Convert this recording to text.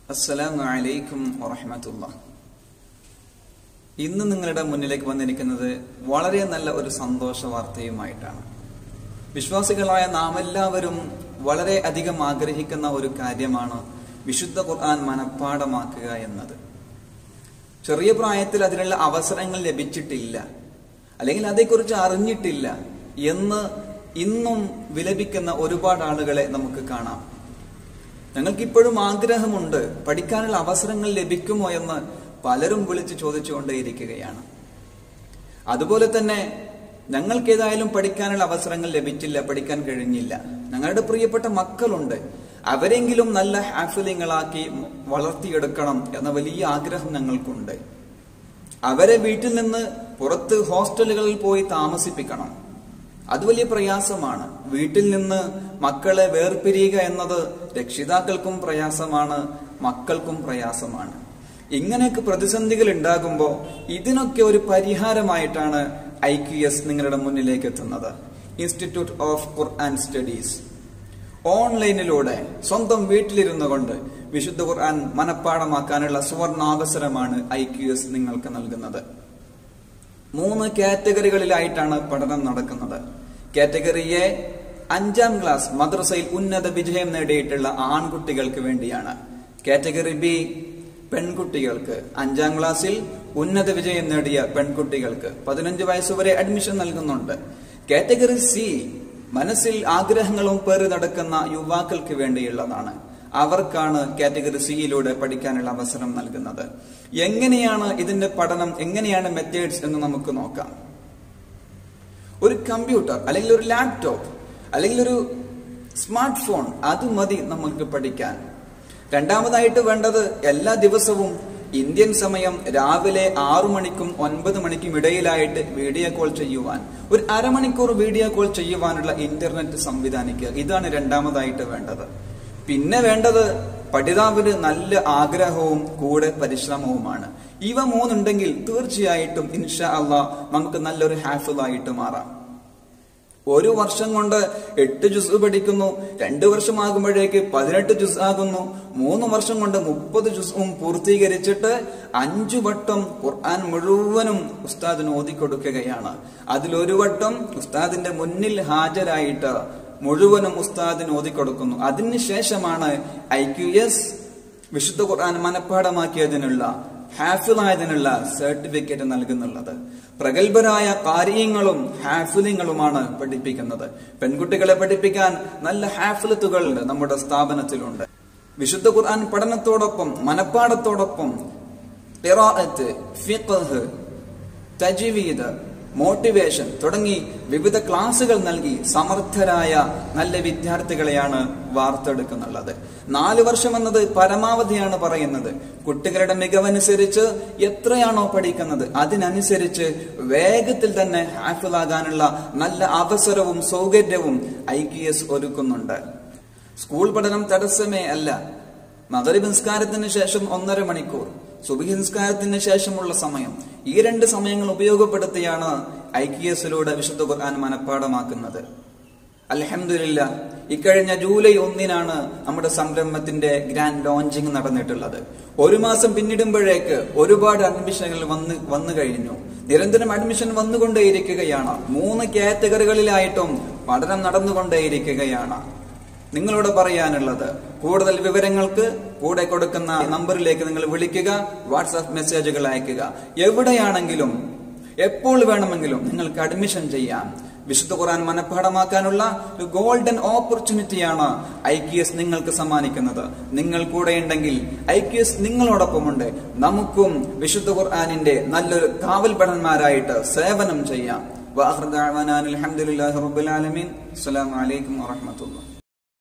അസ്സലാമു അലൈക്കും വറഹമത്തുള്ള ഇന്ന് നിങ്ങളുടെ മുന്നിലേക്ക് വന്നിരിക്കുന്നത് വളരെ നല്ല ഒരു സന്തോഷ വാർത്തയുമായിട്ടാണ് വിശ്വാസികളായ നാം എല്ലാവരും വളരെ അധികം ആഗ്രഹിക്കുന്ന ഒരു കാര്യമാണ് വിശുദ്ധ ഖുർആൻ മനഃപ്പാടമാക്കുക എന്നത് ചെറിയ പ്രായത്തിൽ അതിനുള്ള അവസരങ്ങൾ ലഭിച്ചിട്ടില്ല അല്ലെങ്കിൽ അതേക്കുറിച്ച് അറിഞ്ഞിട്ടില്ല എന്ന് ഇന്നും വിലപിക്കുന്ന ഒരുപാട് ആളുകളെ നമുക്ക് കാണാം ഞങ്ങൾക്കിപ്പോഴും ആഗ്രഹമുണ്ട് പഠിക്കാനുള്ള അവസരങ്ങൾ ലഭിക്കുമോ എന്ന് പലരും വിളിച്ച് ചോദിച്ചുകൊണ്ടേയിരിക്കുകയാണ് അതുപോലെ തന്നെ ഞങ്ങൾക്ക് ഏതായാലും പഠിക്കാനുള്ള അവസരങ്ങൾ ലഭിച്ചില്ല പഠിക്കാൻ കഴിഞ്ഞില്ല ഞങ്ങളുടെ പ്രിയപ്പെട്ട മക്കളുണ്ട് അവരെങ്കിലും നല്ല ഹാഫിലിങ്ങളാക്കി വളർത്തിയെടുക്കണം എന്ന വലിയ ആഗ്രഹം ഞങ്ങൾക്കുണ്ട് അവരെ വീട്ടിൽ നിന്ന് പുറത്ത് ഹോസ്റ്റലുകളിൽ പോയി താമസിപ്പിക്കണം അത് വലിയ പ്രയാസമാണ് വീട്ടിൽ നിന്ന് മക്കളെ വേർപിരിയുക എന്നത് രക്ഷിതാക്കൾക്കും പ്രയാസമാണ് മക്കൾക്കും പ്രയാസമാണ് ഇങ്ങനെയൊക്കെ പ്രതിസന്ധികൾ ഉണ്ടാകുമ്പോൾ ഇതിനൊക്കെ ഒരു പരിഹാരമായിട്ടാണ് ഐ ക്യു എസ് നിങ്ങളുടെ മുന്നിലേക്ക് എത്തുന്നത് ഇൻസ്റ്റിറ്റ്യൂട്ട് ഓഫ് ഖുർആൻ സ്റ്റഡീസ് ഓൺലൈനിലൂടെ സ്വന്തം വീട്ടിലിരുന്നു കൊണ്ട് വിശുദ്ധ ഖുർആൻ മനഃപ്പാടമാക്കാനുള്ള സുവർണാവസരമാണ് ഐ ക്യു എസ് നിങ്ങൾക്ക് നൽകുന്നത് മൂന്ന് കാറ്റഗറികളിലായിട്ടാണ് പഠനം നടക്കുന്നത് കാറ്റഗറി എ അഞ്ചാം ക്ലാസ് മദ്രസയിൽ ഉന്നത വിജയം നേടിയിട്ടുള്ള ആൺകുട്ടികൾക്ക് വേണ്ടിയാണ് കാറ്റഗറി ബി പെൺകുട്ടികൾക്ക് അഞ്ചാം ക്ലാസ്സിൽ ഉന്നത വിജയം നേടിയ പെൺകുട്ടികൾക്ക് പതിനഞ്ച് വയസ്സുവരെ അഡ്മിഷൻ നൽകുന്നുണ്ട് കാറ്റഗറി സി മനസ്സിൽ ആഗ്രഹങ്ങളും പേറി നടക്കുന്ന യുവാക്കൾക്ക് വേണ്ടിയുള്ളതാണ് അവർക്കാണ് കാറ്റഗറി സിയിലൂടെ പഠിക്കാനുള്ള അവസരം നൽകുന്നത് എങ്ങനെയാണ് ഇതിന്റെ പഠനം എങ്ങനെയാണ് മെത്തേഡ്സ് എന്ന് നമുക്ക് നോക്കാം ഒരു കമ്പ്യൂട്ടർ അല്ലെങ്കിൽ ഒരു ലാപ്ടോപ്പ് അല്ലെങ്കിൽ ഒരു സ്മാർട്ട് ഫോൺ അത് മതി നമുക്ക് പഠിക്കാൻ രണ്ടാമതായിട്ട് വേണ്ടത് എല്ലാ ദിവസവും ഇന്ത്യൻ സമയം രാവിലെ ആറു മണിക്കും ഒൻപത് മണിക്കും ഇടയിലായിട്ട് വീഡിയോ കോൾ ചെയ്യുവാൻ ഒരു അരമണിക്കൂർ വീഡിയോ കോൾ ചെയ്യുവാനുള്ള ഇന്റർനെറ്റ് സംവിധാനിക്കുക ഇതാണ് രണ്ടാമതായിട്ട് വേണ്ടത് പിന്നെ വേണ്ടത് പഠിതാവിന് നല്ല ആഗ്രഹവും കൂടെ പരിശ്രമവുമാണ് ഇവ മൂന്നുണ്ടെങ്കിൽ തീർച്ചയായിട്ടും ഇൻഷാ അള്ളാ നമുക്ക് നല്ലൊരു ഹാഫിളായിട്ട് മാറാം ഒരു വർഷം കൊണ്ട് എട്ട് ജുസ് പഠിക്കുന്നു രണ്ടു വർഷമാകുമ്പോഴേക്ക് പതിനെട്ട് ജുസ് ആകുന്നു മൂന്ന് വർഷം കൊണ്ട് മുപ്പത് ജുസും പൂർത്തീകരിച്ചിട്ട് അഞ്ചു വട്ടം ഖുർആൻ മുഴുവനും ഉസ്താദിന് ഓതിക്കൊടുക്കുകയാണ് അതിലൊരു വട്ടം ഉസ്താദിന്റെ മുന്നിൽ ഹാജരായിട്ട് മുഴുവനും ഉസ്താദിന് ഓതിക്കൊടുക്കുന്നു അതിനുശേഷമാണ് ഐ ക്യു എസ് വിശുദ്ധ ഖുർആൻ മനഃപ്പാടമാക്കിയതിനുള്ള ഹാഫിളായതിനുള്ള സർട്ടിഫിക്കറ്റ് നൽകുന്നുള്ളത് പ്രഗത്ഭരായ കാര്യങ്ങളും ഹാഫിലിങ്ങളുമാണ് പഠിപ്പിക്കുന്നത് പെൺകുട്ടികളെ പഠിപ്പിക്കാൻ നല്ല ഹാഫിലത്തുകൾ നമ്മുടെ സ്ഥാപനത്തിലുണ്ട് വിശുദ്ധ ഖുർആൻ പഠനത്തോടൊപ്പം മനഃപ്പാടത്തോടൊപ്പം ഫിഖ് തജ്വീദ് മോട്ടിവേഷൻ തുടങ്ങി വിവിധ ക്ലാസുകൾ നൽകി സമർത്ഥരായ നല്ല വിദ്യാർത്ഥികളെയാണ് വാർത്തെടുക്കുന്നുള്ളത് നാല് വർഷം എന്നത് പരമാവധിയാണ് പറയുന്നത് കുട്ടികളുടെ മികവനുസരിച്ച് എത്രയാണോ പഠിക്കുന്നത് അതിനനുസരിച്ച് വേഗത്തിൽ തന്നെ ഹാഫിളാകാനുള്ള നല്ല അവസരവും സൗകര്യവും ഐ കെ എസ് ഒരുക്കുന്നുണ്ട് സ്കൂൾ പഠനം തടസ്സമേ അല്ല മകരി സംസ്കാരത്തിന് ശേഷം ഒന്നര മണിക്കൂർ സുബഹി സംസ്കാരത്തിന് ശേഷമുള്ള സമയം ഈ രണ്ട് സമയങ്ങൾ ഉപയോഗപ്പെടുത്തിയാണ് ഐ കെ എസിലൂടെ വിശുദ്ധ ഖുർആൻ മനഃപ്പാടമാക്കുന്നത് അലഹമില്ല ഇക്കഴിഞ്ഞ ജൂലൈ ഒന്നിനാണ് നമ്മുടെ സംരംഭത്തിന്റെ ഗ്രാൻഡ് ലോഞ്ചിങ് നടന്നിട്ടുള്ളത് ഒരു മാസം പിന്നിടുമ്പോഴേക്ക് ഒരുപാട് അഡ്മിഷനുകൾ വന്ന് വന്നു കഴിഞ്ഞു നിരന്തരം അഡ്മിഷൻ വന്നുകൊണ്ടേയിരിക്കുകയാണ് മൂന്ന് കാറ്റഗറികളിലായിട്ടും പഠനം നടന്നുകൊണ്ടേയിരിക്കുകയാണ് നിങ്ങളോട് പറയാനുള്ളത് കൂടുതൽ വിവരങ്ങൾക്ക് കൂടെ കൊടുക്കുന്ന നമ്പറിലേക്ക് നിങ്ങൾ വിളിക്കുക വാട്സാപ്പ് മെസ്സേജുകൾ അയക്കുക എവിടെയാണെങ്കിലും എപ്പോൾ വേണമെങ്കിലും നിങ്ങൾക്ക് അഡ്മിഷൻ ചെയ്യാം വിശുദ്ധ ഖുർആൻ മനഃപ്പാടമാക്കാനുള്ള ഒരു ഗോൾഡൻ ഓപ്പർച്യൂണിറ്റിയാണ് ഐ കെ എസ് നിങ്ങൾക്ക് സമ്മാനിക്കുന്നത് നിങ്ങൾ കൂടെ ഉണ്ടെങ്കിൽ ഐ കെ എസ് നിങ്ങളോടൊപ്പമുണ്ട് നമുക്കും വിശുദ്ധ ഖുർആാനിന്റെ നല്ലൊരു കാവൽ ഭടന്മാരായിട്ട് സേവനം ചെയ്യാം വാഹൃദാൻ അലഹമുല്ലാ റബുലാലമീൻ അസ്സലാമലൈക്കും വാഹമത്തുള്ള